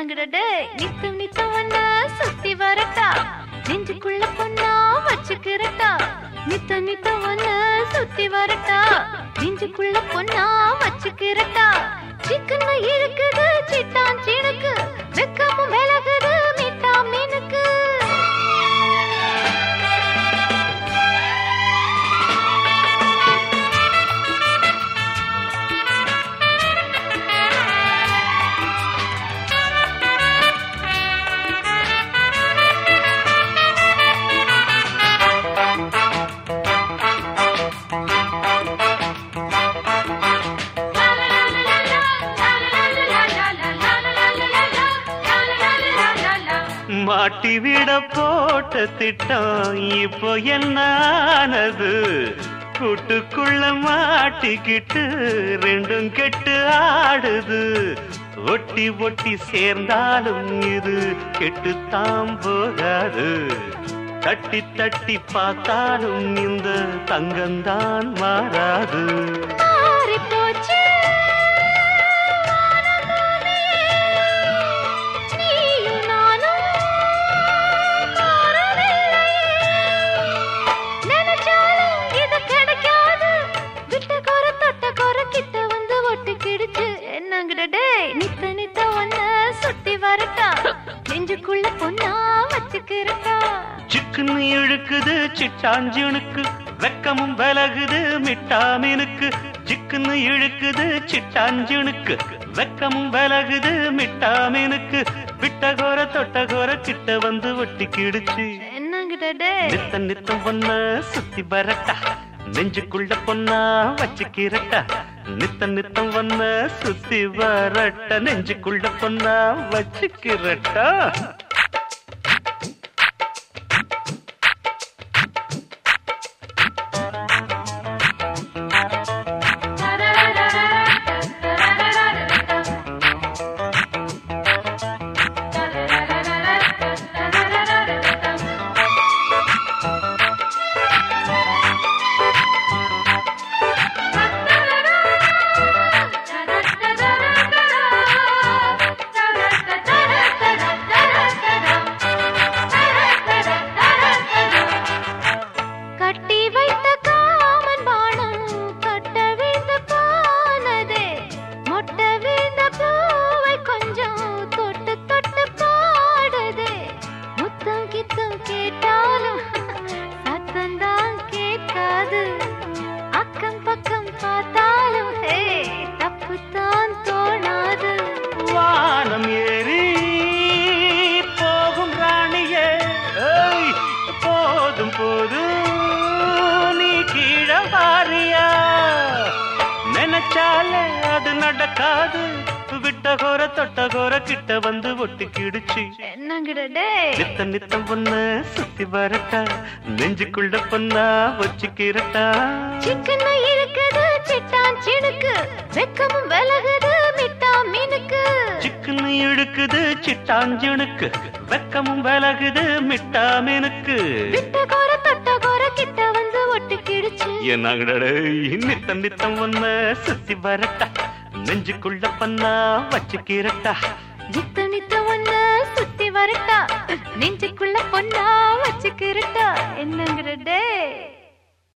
என்னங்கடே நித்தம் நித்தம் ஒன்ன சுத்தி வரட்டா நெஞ்சுக்குள்ள பொண்ணா வச்சுக்கிறட்டா நித்தம் நித்தம் ஒன்ன சுத்தி வரட்டா நெஞ்சுக்குள்ள பொண்ணா வச்சுக்கிறட்டா சிக்கன இழுக்குது சிட்டான் சினுக்கு வெக்கமும் விலகுது மிட்டா மீனுக்கு மாட்டி விட போட்ட திட்டம் இப்போ என்ன ஆனது கூட்டுக்குள்ள மாட்டிக்கிட்டு ரெண்டும் கெட்டு ஆடுது ஒட்டி ஒட்டி சேர்ந்தாலும் இது கெட்டுத்தான் போகாது தட்டி தட்டி பார்த்தாலும் இந்த தங்கம்தான் மாறாது மாறி போச்சு நீயும் நானும் மாறவில்லையே. நினைச்சாலும் இது கிடைக்காது. விட்ட குறை, தொட்ட குறை, கிட்ட வந்து ஒட்டிக்கிடுச்சு. என்னங்கடா டேய், நித்த நித்த ஒன்ன சுத்தி வரட்டா நெஞ்சுக்குள்ள பொண்ணா வச்சுக்கிறட்டா சிக்குன்னு இழுக்குது சிட்டாஞ்சுனுக்கு வெக்கமும் விலகுது மிட்டாமீனுக்கு சிக்குன்னு இழுக்குது சிட்டாஞ்சுனுக்கு வெக்கமும் விலகுது மிட்டாமீனுக்கு விட்டகோர தொட்டகோர கிட்ட வந்து ஒட்டிக்கிடுச்சு என்னங்கடா டேய் நித்த நித்தம் பொண்ண சுத்தி வரட்டா நெஞ்சுக்குள்ள பொண்ணா வச்சுக்கிறட்டா நித்த நித்தம் பொண்ண சுத்தி வரட்ட நெஞ்சுக்குள்ள பொண்ணா வச்சுக்கிறட்டா கட்டி வைத்த காமன் பானம் கட்ட வீழ்ந்த பானதே மொட்ட வீழ்ந்த பூவை கொஞ்சம் தொட்டு தொட்டு பாடுதே முத்தம் கித்தம் கேட்டாலும் சத்தந்தான் கேட்காது அக்கம் பக்கம் பார்த்தாலும் ஹே தப்புத்தான் தோணாது வானம் ஏறி போகும் ராணியே ஏய், போதும் போதும் நீ கீழே வாரியா நினைச்சாலே அது நடக்காது விட்ட கோர தொட்ட கோர கிட்ட வந்து ஒட்டிக்கிடுச்சு என்னங்கட டேய் நித்த நித்தம் பொண்ணு சுத்தி வரட்டா நெஞ்சுக்குள்ள பொண்ணா வச்சுக்கிறட்டா சிக்கன இருக்குது சிட்டான் சினுக்கு வெக்கமும் விலகுது மிட்டா மீனுக்கு சிக்குன்னு இழுக்குது சிட்டாஞ்சுனுக்கு வெக்கமும் விலகுது மிட்டாமீனுக்கு விட்ட கோர தொட்ட கோர கிட்ட வந்து ஒட்டுக்கிடுச்சு என்னங்கடே நித்தம் நித்தம் ஒன்ன சுத்தி வரட்டா நெஞ்சுக்குள்ள பண்ணா வச்சுக்கிறட்டா